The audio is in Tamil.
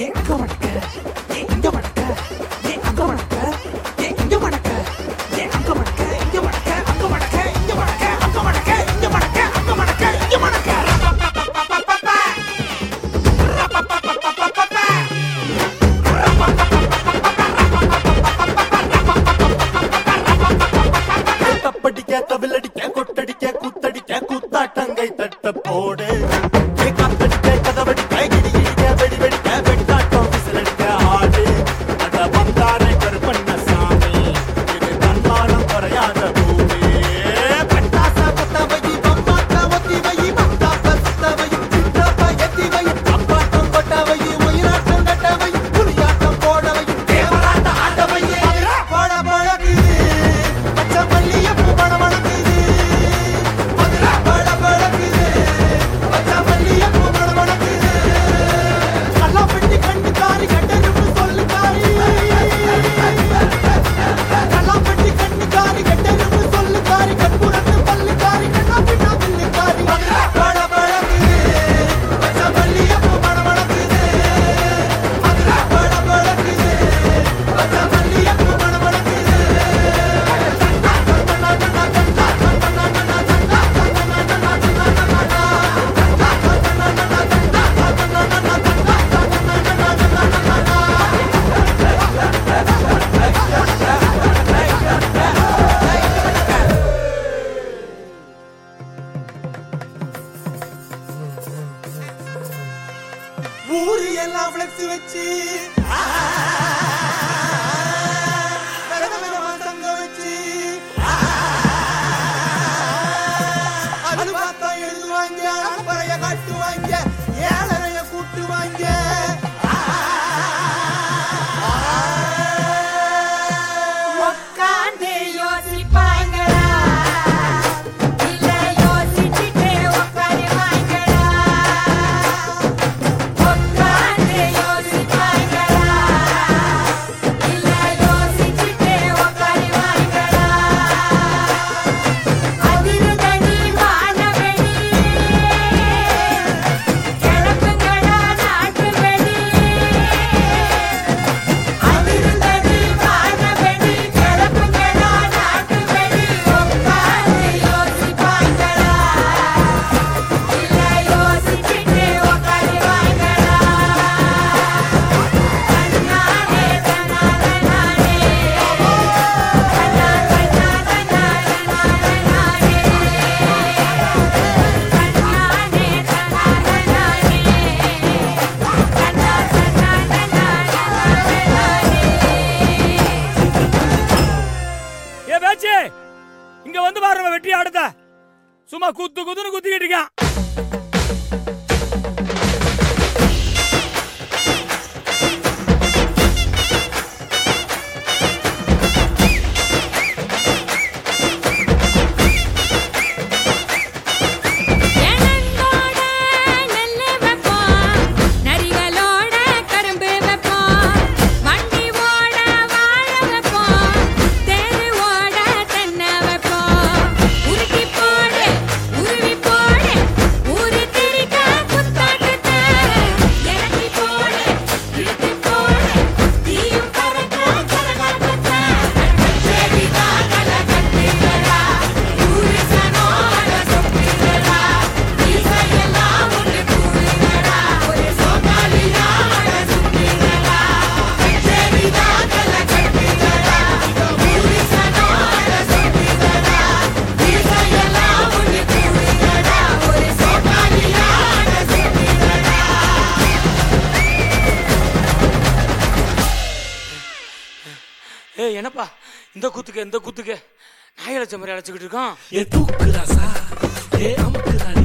ஏன் அங்க மடக்க ஏன் இங்க மடக்க ஏன் அங்க மடக்க ஏன் இங்க மடக்க ஏன் அங்க மடக்க இங்க மடக்க அங்க மடக்க இங்க மடக்க அங்க மடக்க இங்க மடக்க அங்க மடக்க இங்க மடக்க தப்படிக்க தவிலடிக்க கொட்டடிக்க கூத்தடிக்க கூத்தாட்டங்கை தட்ட போடு ஏ காத்தடிக்க கதவடிக்க கிடி கிடிக்க வெடி வெடிக்க வெட்டாட்டம் விசிலடிக்க ஆடு அட வந்தாரை கருப்பண்ண சாமி இது தன்மானம் குறையாத பூமி பட்டாச பத்தவை பம்பாட்ட ஒத்தி வை பட்டாச சுத்தவை சித்தப்ப எத்தி வை அப்பாட்டம் கொட்டவை உயிராட்டம் கட்டவை புலியாட்டம் போடவை தேவராட்ட ஆட்டவை போட பழகுது பச்சை மல்லிகைப்பூ மணமணக்குது. மதுரை பழ பழகுது. பச்சை மல்லிகைப்பூ மணமணக்குது. கல்லாப்பட்டி கண்ணுக்காரி, கட்டெரும்பு சொல்லுக்காரி. கல்லாப்பட்டி கண்ணுக்காரி, கட்டெரும்பு சொல்லுக்காரி. கற்பூரத்து பல்லுக்காரி, கண்ணா பின்னா பில்லுக்காரி. மதுரை பழ பழகுது. பச்சை மல்லிகைப்பூ மணமணக்குது. மதுரை பழ பழகுது. பச்சை மல்லிகைப்பூ மணமணக்குது. ஊரு எல்லாம் ஃப்ளெக்ஸ் வச்சு விதவிதமா தங்க வச்சு அது பார்த்தா எழுதுவாங்க அப்புறைய காட்டுவாங்க ஏழரைய கூட்டுவாங்க உக்காந்து யோசிப்பாங்களா இல்ல யோசிச்சுட்டே உக்காருவாங்களா உக்காந்து யோசிப்பாங்களா இல்ல யோசிச்சுட்டே உக்காருவாங்களா அதிர்தடி வானவெளி கிளப்புங்களா நாட்டு வெளி அதிர்ந்தடி வானவெளி கிளப்புங்களா நாட்டு வெளி உட்கார்ந்து யோசிப்பாங்களா இல்ல யோசிச்சுட்டு உட்காருவாங்களா தன்னாலே தன்னாலே நானே தன்னா தன்னா தன்னாலே நானே தன்னாலே தன்னாலே நானே தன்னா தன்னா தன்னாலே நானே ஏ பேச்சு இங்க வந்து பாருங்க வெட்டி ஆடுத சும்மா குத்து குத்துன்னு குத்திக்கிட்டு இருக்கான் எனங்கோட நெல்லு வைப்போம் நரிகளோட கரும்பு வைப்போம் வண்டி ஓட வாழ வைப்போம் தேரு ஓட தென்னை வைப்போம் உருட்டி போடு உருவி போடு ஊரு திரிக்க குத்தாட்டத்தை இறக்கி போடு இழுத்து போடு தீயும் பறக்க கரகாட்டத்தை கச்சேரிதான் கலை கட்டுகிறா ஊரு சனோட சொக்குகிறா இசையெல்லாம் ஒன்று கூடுகிறா ஒரு சோகாலியாட சுற்றுகிறா கச்சேரிதான் கலை கட்டுகிறா ஊரு சனோட சொக்குகிறா இசையெல்லாம் ஒன்று கூடுகிறா ஒரு சோகாலியாட சுற்றுகிறா ஏய் என்னப்பா இந்த குத்துக்கு இந்த குத்துக்கு நாய் அழைச்ச மாதிரி அழைச்சிக்கிட்டு இருக்கான் ஏ தூக்குறாசா ஏ அமுக்குறாடி